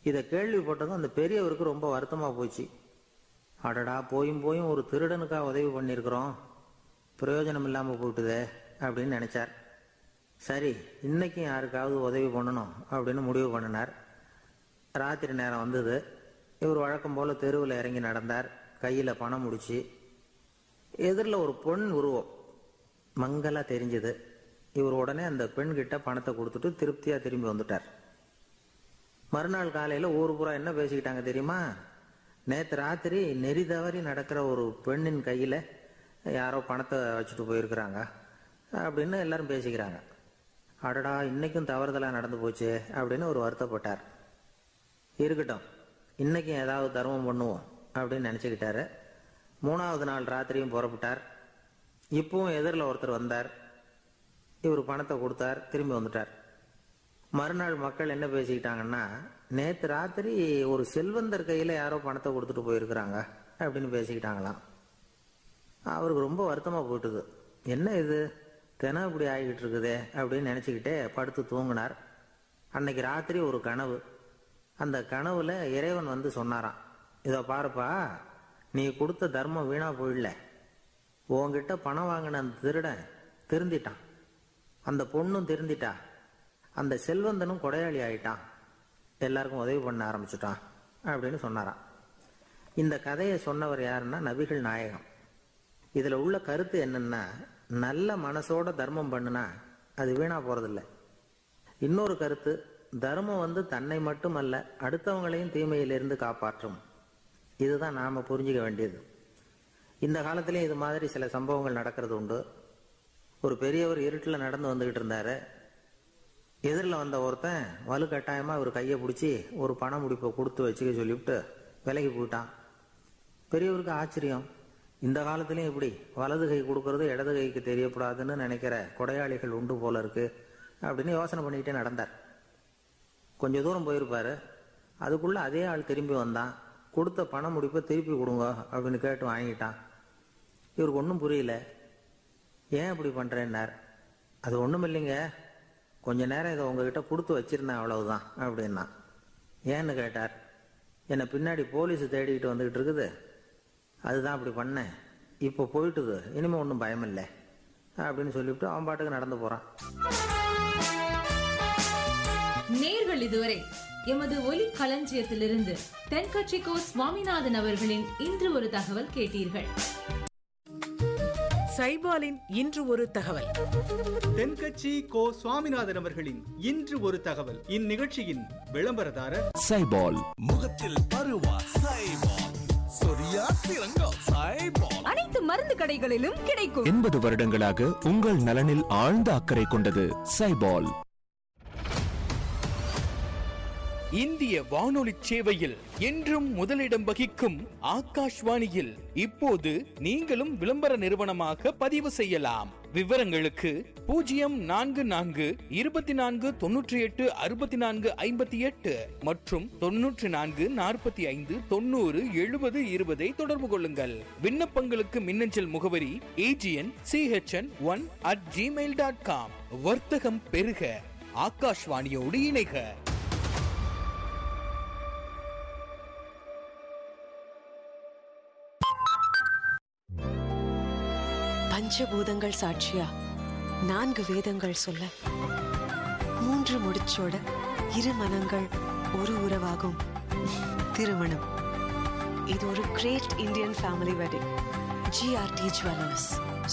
இதை கேள்விப்பட்டதும் அந்த பெரியவருக்கு ரொம்ப வருத்தமா போச்சு அடடா போயும் போயும் ஒரு திருடனுக்கா உதவி பண்ணியிருக்கிறோம் பிரயோஜனம் இல்லாமல் போயிட்டுதே அப்படின்னு நினைச்சார் சரி இன்னைக்கும் யாருக்காவது உதவி பண்ணணும் அப்படின்னு முடிவு பண்ணினார் ராத்திரி நேரம் வந்தது இவர் வழக்கம் போல தெருவில் இறங்கி நடந்தார் கையில் பணம் முடிச்சு எதிரில் ஒரு பெண் உருவம் மங்கலா தெரிஞ்சது இவர் உடனே அந்த பெண் கிட்ட பணத்தை கொடுத்துட்டு திருப்தியா திரும்பி வந்துட்டார் மறுநாள் காலையில ஊர் பூரா என்ன பேசிக்கிட்டாங்க தெரியுமா நேத்து ராத்திரி நெறி தவறி நடக்கிற ஒரு பெண்ணின் கையில யாரோ பணத்தை வச்சுட்டு போயிருக்கிறாங்க அப்படின்னு எல்லாரும் பேசிக்கிறாங்க அடடா இன்னைக்கும் தவறுதலா நடந்து போச்சு அப்படின்னு ஒரு வருத்தப்பட்டார் இருக்கட்டும் இன்னைக்கும் ஏதாவது தர்மம் பண்ணுவோம் அப்படின்னு நினச்சிக்கிட்டாரு மூணாவது நாள் ராத்திரியும் புறப்பட்டார் இப்பவும் எதிரில் ஒருத்தர் வந்தார் இவர் பணத்தை கொடுத்தார் திரும்பி வந்துட்டார் மறுநாள் மக்கள் என்ன பேசிக்கிட்டாங்கன்னா நேற்று ராத்திரி ஒரு செல்வந்தர் கையில் யாரோ பணத்தை கொடுத்துட்டு போயிருக்கிறாங்க அப்படின்னு பேசிக்கிட்டாங்களாம் அவருக்கு ரொம்ப வருத்தமாக போயிட்டுது என்ன இது தினம் இப்படி ஆகிக்கிட்டு இருக்குதே அப்படின்னு நினச்சிக்கிட்டே படுத்து தூங்கினார் அன்னைக்கு ராத்திரி ஒரு கனவு அந்த கனவுல இறைவன் வந்து சொன்னாராம் இதோ பாருப்பா நீ கொடுத்த தர்மம் வீணா போயிடல உன்கிட்ட பணம் வாங்கின அந்த திருடன் திருந்திட்டான் அந்த பொண்ணும் திருந்திட்டா அந்த செல்வந்தனும் கொடையாளி ஆயிட்டான் எல்லாருக்கும் உதவி பண்ண ஆரம்பிச்சுட்டான் அப்படின்னு சொன்னாராம் இந்த கதையை சொன்னவர் யாருன்னா நபிகள் நாயகம் இதுல உள்ள கருத்து என்னன்னா நல்ல மனசோட தர்மம் பண்ணுனா அது வீணா போறதில்ல இன்னொரு கருத்து தர்மம் வந்து தன்னை மட்டுமல்ல அடுத்தவங்களையும் தீமையிலிருந்து காப்பாற்றும் இதுதான் நாம புரிஞ்சுக்க வேண்டியது இந்த காலத்திலயும் இது மாதிரி சில சம்பவங்கள் நடக்கிறது உண்டு ஒரு பெரியவர் இருட்டில் நடந்து வந்துகிட்டு இருந்தாரு எதிரில் வந்த ஒருத்தன் வலு கட்டாயமா இவர் கையை பிடிச்சி ஒரு பண முடிப்பை கொடுத்து வச்சுக்க சொல்லிவிட்டு விலகி போயிட்டான் பெரியவருக்கு ஆச்சரியம் இந்த காலத்திலயும் இப்படி வலது கை கொடுக்கறது இடது கைக்கு தெரியக்கூடாதுன்னு நினைக்கிற கொடையாளிகள் உண்டு போல இருக்கு அப்படின்னு யோசனை பண்ணிக்கிட்டே நடந்தார் கொஞ்ச தூரம் போயிருப்பாரு அதுக்குள்ள அதே ஆள் திரும்பி வந்தான் கொடுத்த பண முடிப்பை திருப்பி கொடுங்க அப்படின்னு கேட்டு வாங்கிட்டான் இவருக்கு ஒன்றும் புரியல ஏன் இப்படி பண்றேன்னார் அது ஒன்றும் இல்லைங்க கொஞ்ச நேரம் இதை உங்ககிட்ட கொடுத்து வச்சிருந்தேன் அவ்வளவுதான் அப்படின்னா ஏன்னு கேட்டார் என்னை பின்னாடி போலீஸ் தேடிக்கிட்டு வந்துகிட்டு இருக்குது அதுதான் அப்படி பண்ணேன் இப்போ போயிட்டுது இனிமே ஒன்றும் பயம் இல்லை அப்படின்னு சொல்லிவிட்டு அவன் பாட்டுக்கு நடந்து போறான் நேர்கள் இதுவரை எமது ஒலி களஞ்சியத்திலிருந்து தென்கட்சிக்கோ சுவாமிநாதன் அவர்களின் இன்று ஒரு தகவல் கேட்டீர்கள் சைபாலின் இன்று ஒரு தகவல் தென்கட்சி கோ சுவாமிநாதன் அவர்களின் இன்று ஒரு தகவல் இந்நிகழ்ச்சியின் விளம்பரதாரர் சைபால் முகத்தில் பருவா சைபால் சொரியா சிறங்கா சைபால் அனைத்து மருந்து கடைகளிலும் கிடைக்கும் எண்பது வருடங்களாக உங்கள் நலனில் ஆழ்ந்த அக்கறை கொண்டது சைபால் இந்திய வானொலி சேவையில் என்றும் முதலிடம் வகிக்கும் ஆகாஷ்வாணியில் இப்போது நீங்களும் விளம்பர நிறுவனமாக பதிவு செய்யலாம் விவரங்களுக்கு பூஜ்ஜியம் நான்கு நான்கு இருபத்தி நான்கு தொன்னூற்றி எட்டு அறுபத்தி நான்கு ஐம்பத்தி எட்டு மற்றும் தொன்னூற்றி நான்கு நாற்பத்தி ஐந்து தொண்ணூறு எழுபது இருபதை தொடர்பு கொள்ளுங்கள் விண்ணப்பங்களுக்கு மின்னஞ்சல் முகவரி AGN CHN one at Gmail dot com வர்த்தகம் பெருக ஆகாஷ்வாணியோடு இணைக பஞ்சபூதங்கள் சாட்சியா நான்கு வேதங்கள் சொல்ல மூன்று முடிச்சோட இரு மனங்கள் ஒரு உறவாகும் திருமணம் இது ஒரு great Indian family wedding GRT jewellers